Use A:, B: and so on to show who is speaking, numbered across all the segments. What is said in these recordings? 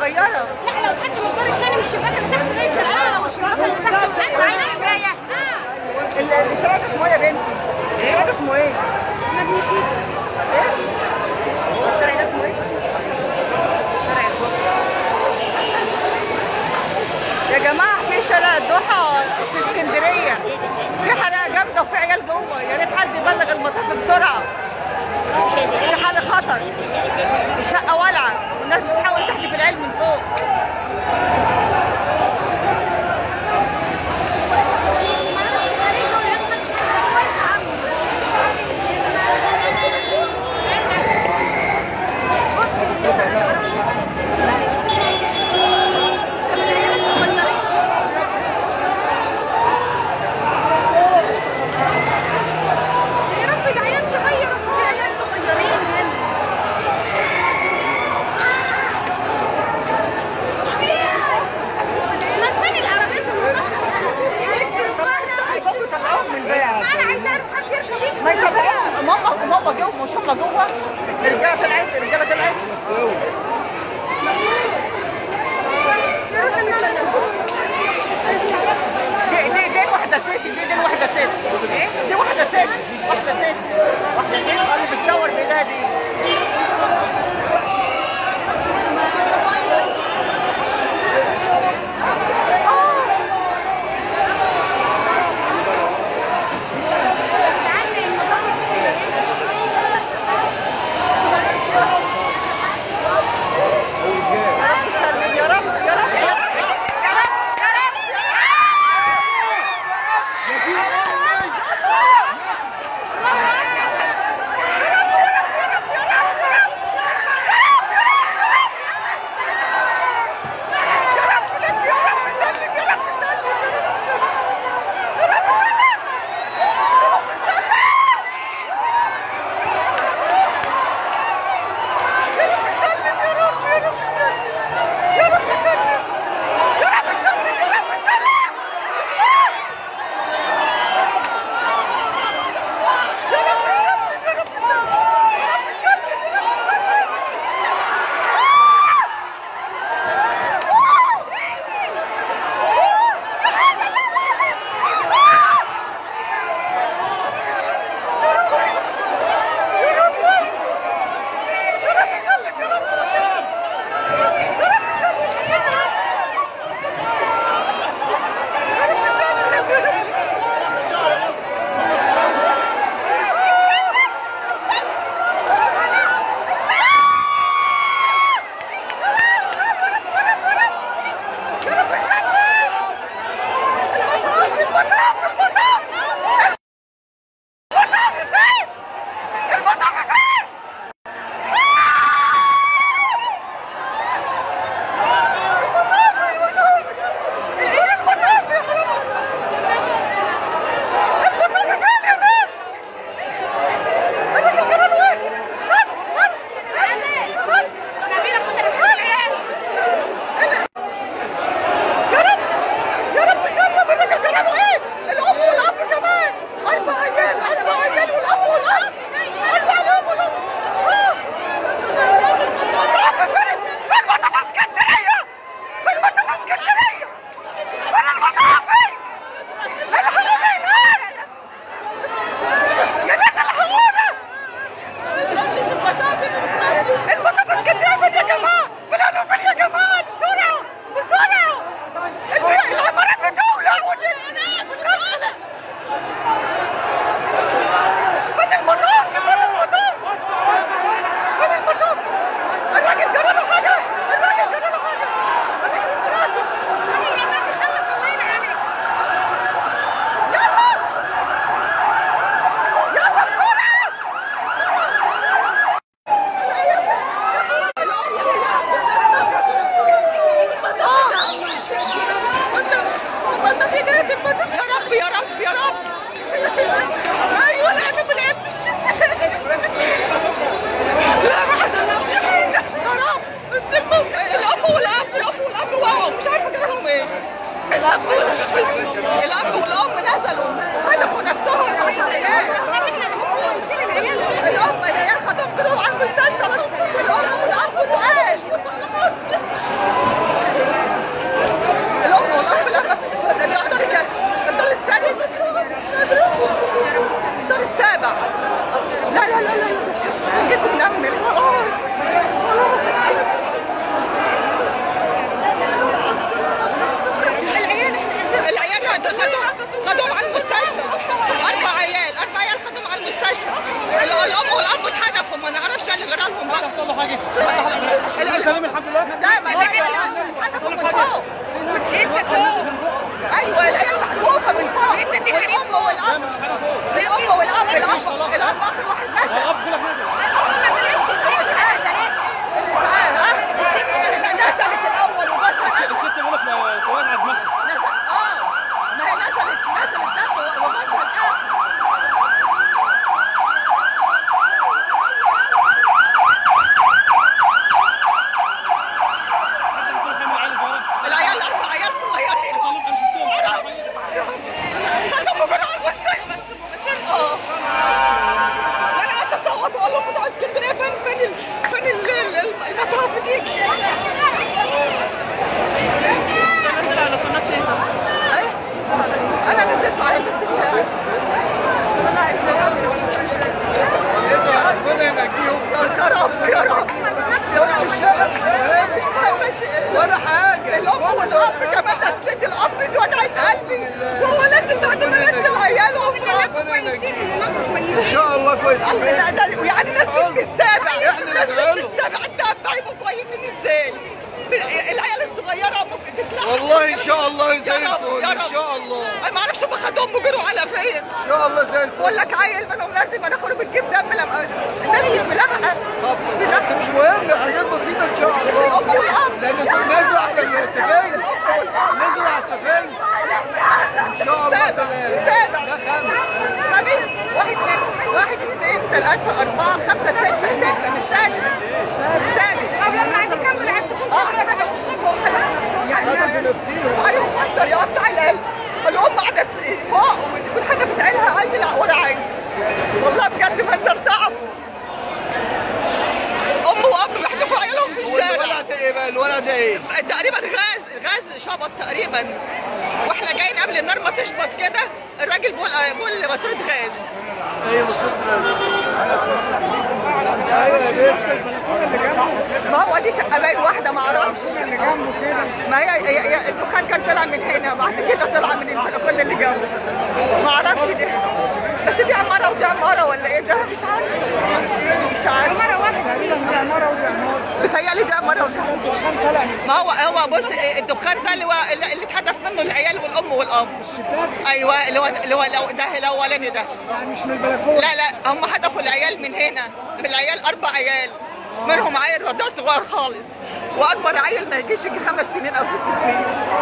A: صغيره
B: لا لو حد من الدور الثاني من الشباك اللي تحت ده يطلع اه والشباك اللي تحت انا عايزه مرايه اه
A: ال- الاشارات اسمه ايه يا بنتي؟ الاشارات اسمه ايه؟
B: ماجنتيك
A: ايه؟ الشارع ده اسمه ايه؟ شارع الضحى. يا جماعة في شارع الضحى في اسكندرية في حريقة جامدة وفي عيال جوه يا ريت حد يبلغ المطافي بسرعة في حالة خطر الشقة والعة والناس بتحاول تحدف العيال من فوق
B: يا رب العيال صغيره في عيال صغيرين هنا ما فين العربيات
A: طلعوهم من البيع
B: انا عايزه اعرف حد يركب يكسر
A: ما يطلعوهم ماما ماما جوه مش هم جوه الرجالة طلعت الرجالة طلعت
B: يروح النار
A: دي دي دي واحدة ست دي دي واحدة ست دي واحدة ست واحدة ست واحدة ست اللي بتشاور بإيديها دي يا رب يا رب يا رب يا رب يا رب يا رب سلم الراجل جربوا ايه؟ الام والاب كمان اربع عيال اربع عيال والاب والاب اربع الام والاب المطافي فين؟ في المطافي اسكندريه في المطافي اسكندريه فين المطافي؟ الحقوني يا ناس يا ناس الحقونا المطافي اسكندريه فين يا جماعه؟ بلادوا فين يا جماعه؟ بسرعه بسرعه البي- العمارات بتولع والناس بتغسل فين المطافي؟ فين المطافي؟ فين المطافي؟ الراجل جرى له حاجه الراجل جرى له حاجه الراجل مراته يلا يلا بسرعه يا رب يا رب يا رب ايوه انا بالعيب لا ما حصلش حاجه يا رب السم الاب والاب الاب والاب وقعوا مش عارفه جرالهم ايه الاب الاب والام نزلوا هدفوا نفسهم الام العيال خدهم كلهم على المستشفى بس الام والاب تقال
C: حاجه
A: ال-
C: سلام الحمد لله
A: لا ما ده حدفوا من فوق لسه فوق ايوه العيال محروقه من فوق لسه في الام والاب
C: مش عارف هو
A: الام والاب الاب الاب اخر واحد نزل
C: الاب كل حاجه
B: ما طلعتش الاسعاف
A: الاسعاف ها لا نزلت الاول وبس نزلت
C: الست بيقول لك ما واقع على دماغها
A: اه ما هي نزلت نزلت دم وبس الاب
C: حتى لسه محمد علي صغيره
A: العيال اربع عيال صغيرين
C: انا شفتهم
A: خدوا مجرى على المستشفى اه وانا قعدت اصوت واقول لهم بتوع اسكندريه فين فين ال- فين ال- ال- المطاف دي
B: نزل على قناه شيطان
A: أيوة. انا نزلت على بس انا عايزه
D: ربنا ينجيهم بس
A: يا رب يا رب بس
D: ولا حاجة
A: الام والاب كمان نزلت الاب دي وجعت قلبي وهو نازل بعد ما نزل عياله
B: كويسين المنطقه
D: إن
B: كويسين
D: شاء الله كويسين
A: لا ده يعني نزل بالسابع
D: إحنا
A: نزل
D: ندعي له.
A: بالسابع الدم هيبقوا كويسين ازاي؟ العيال الصغيره ممكن تطلع
D: والله إن شاء الله زي
A: يا رب،
D: الفل
A: يا
D: إن
A: رب.
D: شاء الله
A: انا ما اعرفش هم خدوهم وجروا على فين
D: إن شاء الله زي الفل
A: بقول لك عيل منهم لازم مناخيره بتجيب دم لما الناس مش ملاحقه
D: طب
A: مش ملاحقه
D: مش مهم حاجات بسيطة إن شاء
A: بس
D: الله
A: الام والاب
D: لأن نزلوا على السفينة نزلوا على السفينة إن شاء الله سلام
A: السابع
D: ده خمس
A: خميس واحد اثنين واحد اثنين ثلاثة أربعة خمسة ستة ستة مش سادس مش سادس
B: طب لما عندي كام عندكم
A: اه انا مش فوق يعني
D: هذا بنفسيهم
A: ايوه مصدر يا قطع القلب الام قاعده فوق وكل حاجه في عينها عيل ورا عيل والله بجد منظر صعب ام واب بيحدفوا عيالهم في
D: هو
A: الشارع
D: الولد ده إيه بقى الولد ده إيه؟
A: تقريبا غاز غاز شبط تقريبا واحنا جايين قبل النار ما تشبط كده الراجل بيقول بيقول ماسوره غاز
D: أيوة يا بنت
A: ما هو دي شقه باين واحده ما اعرفش ما هي, هي, هي الدخان كان طلع من هنا بعد كده طلع من البلكونه اللي جنبه ما اعرفش دي بس دي عماره ودي عماره ولا ايه ده مش عارف مش عارف عماره واحده بتهيألي دي عماره ودي ما هو هو بص الدكان ده اللي هو اللي اللي اتهدف منه العيال والام والاب ايوه اللي هو اللي هو لو- ده الاولاني ده
E: مش من البلكونه
A: لا لا هم هدفوا العيال من هنا العيال اربع عيال منهم عيل رضاع صغير خالص واكبر عيل ما يجيش يجي خمس سنين او ست سنين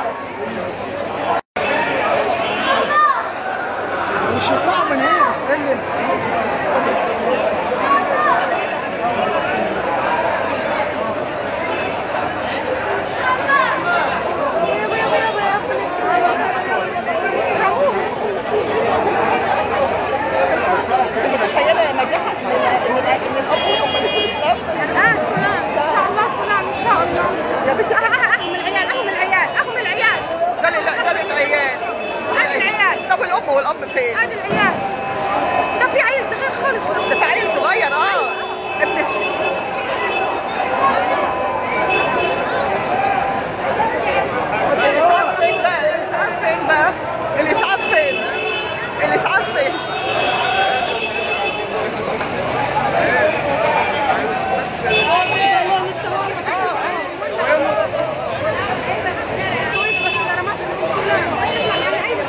E: مش يطلعوا من هنا السلم
A: متخيله نجاح ان ان ان الاب والام اللي في الاسلام
B: ان شاء الله سلام ان شاء الله
A: يا بنتي
B: اهم العيال اهم العيال اهم العيال
A: ده لل- ده للعيال
B: هذا العيال
A: طب الام والاب فين؟
B: هذا العيال ده في عيل صغير خالص
A: ده في عيل صغير اه ابن الاسعاف فين بقى؟ الاسعاف فين بقى؟ الاسعاف فين؟ الاسعاف فين؟
B: والله لسه كويس بس الغرامات كلها عيل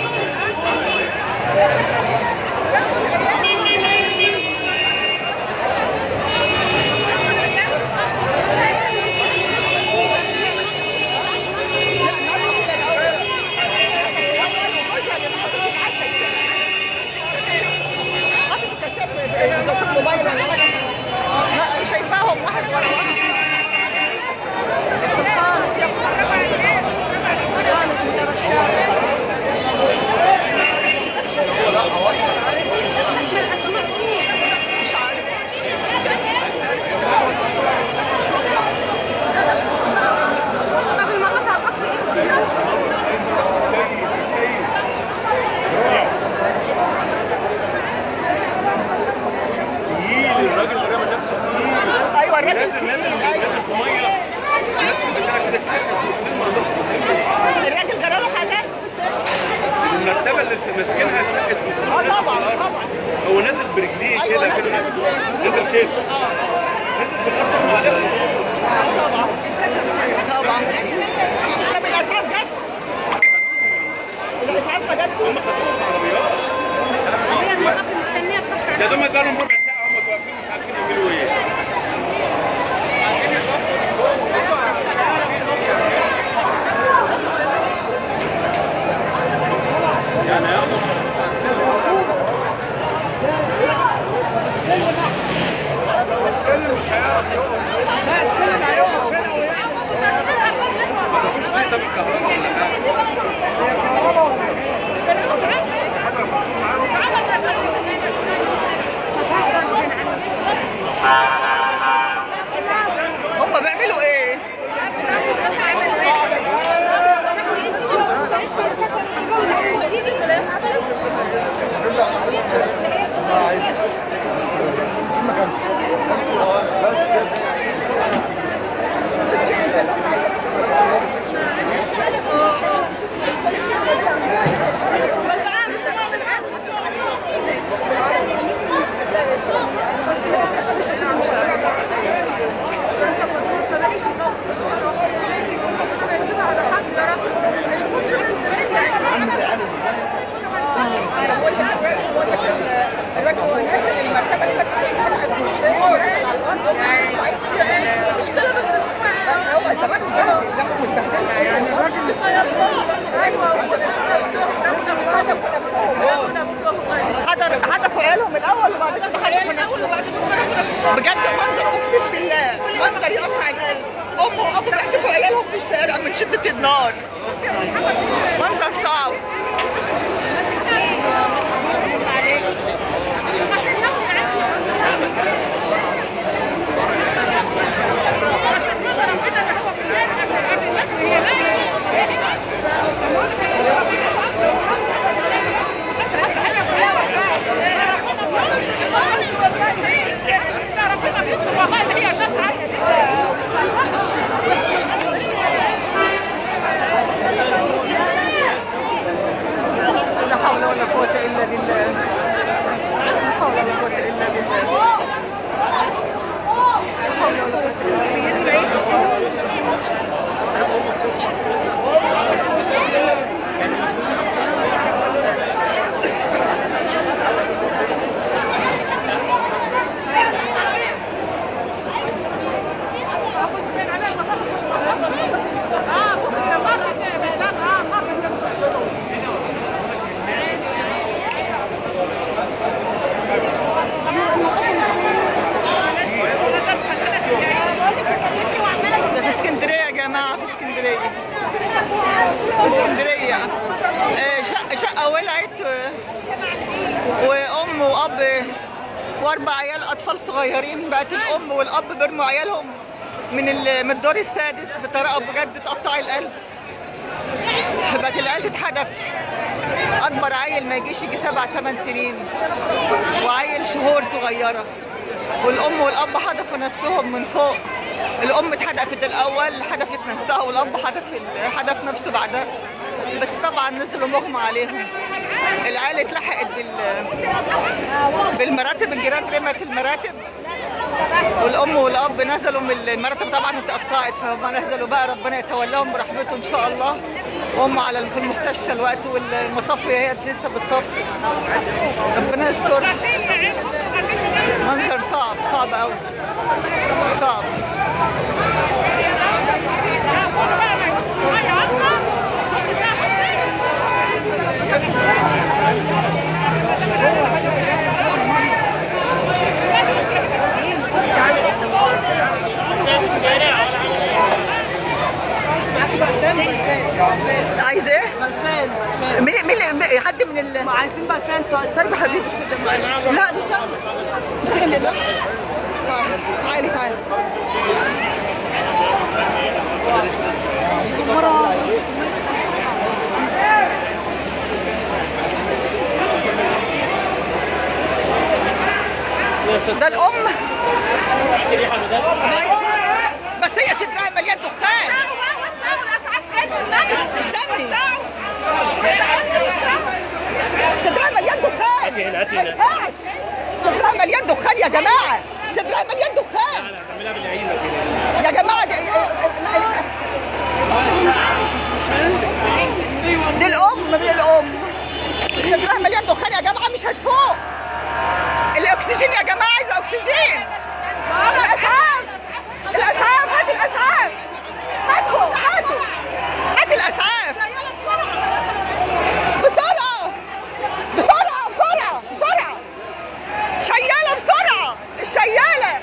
A: حاطط الكشاف لو في الموبايل ولا حاجه ما- شايفاهم واحد ورا واحد مش عارف
B: طب المقاطع الأصلي
C: تقيل الراجل اللي رمى نفسه تقيل
A: ايوه الراجل
C: نازل نازل
A: تقيل،
C: نازل
A: أيوة.
C: في ميه الناس كلها كده تشكل في السلم
A: الراجل جرى له حاجه
C: المرتبه اللي ماسكينها اتشقت في السلم
A: اه طبعا طبعا
C: هو نازل برجليه
A: ايوه
C: كده
A: نازل
C: كده
A: برجليه.
C: نازل كده
A: اه
C: نازل في الارض
A: طبعا طب الاسعاف جت الاسعاف ما جاتش
C: هم خدوهم عربيات
B: هي الموقف مستنيه بتفكر
C: ده دول بقى لهم ربع ساعه هم واقفين مش عارفين يعملوا ايه يعني ياخدوا
E: لا السلم هيقف هنا ويقف
C: مش لسه بالكهرباء ولا حاجه
A: هم بيعملوا ايه الراجل هو نازل المرتبه اللي فتحت مش مشكله بس هو زمان زمان متبهدل يعني الراجل حضر هدفوا عيالهم الاول وبعد كده هدفوا نفسهم بجد منظر اقسم بالله منظر يقطع القلب ام واب بيحدفوا عيالهم في الشارع من شده النار منظر صعب لا حول ولا قوة إلا بالله لا حول ولا قوة إلا بالله لا حول ولا قوة إلا بالله ده في اسكندريه يا جماعه في اسكندريه في اسكندريه في اسكندريه آه، شقه شقه ولعت آه، وام واب واربع عيال اطفال صغيرين بقت الام والاب بيرموا عيالهم من ال- من الدور السادس بطريقه بجد تقطع القلب بقت العيال تتحدف اكبر عيل ما يجيش يجي سبع ثمان سنين وعيل شهور صغيره والام والاب حدفوا نفسهم من فوق الام اتحدفت الاول حدفت نفسها والاب حدف حدف نفسه بعدها بس طبعا نزلوا مغمى عليهم العيال اتلحقت بال بالمراتب الجيران رمت المراتب والام والاب نزلوا من المراتب طبعا اتقطعت فهم نزلوا بقى ربنا يتولاهم برحمته ان شاء الله وهم على في المستشفى الوقت والمطفيه هي لسه بتطفي ربنا يستر منظر صعب صعب قوي صعب عايز ايه؟
E: بلفان
A: مين مين مين- حد من ال
E: عايزين بلفان طيب
A: طيب يا حبيبي لا دي سهله امسك كده تعالي تعالي ده الام أيوة. بس هي صدرها مليان دخان استني صدرها مليان دخان ما ينفعش صدرها مليان دخان يا جماعه صدرها مليان دخان اكسجين يا جماعه عايزه اكسجين الاسعاف الاسعاف هات الاسعاف هاتوا هاتوا هات الاسعاف بسرعه بسرعه بسرعه بسرعه شياله بسرعه الشياله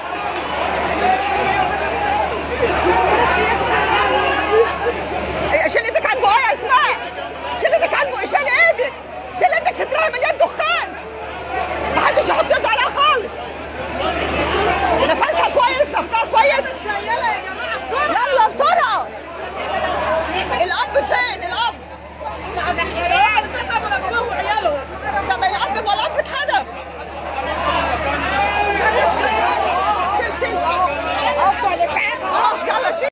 A: إيه، شيل عن بقى يا اسماء شيل عن بقى شيل ايدك شيل ايدك صدرها مليان دخان محدش يحط ايده عليها خالص نفسها كويس نفسها كويس شياله يا جماعه بسرعه يلا بسرعه الاب فين الاب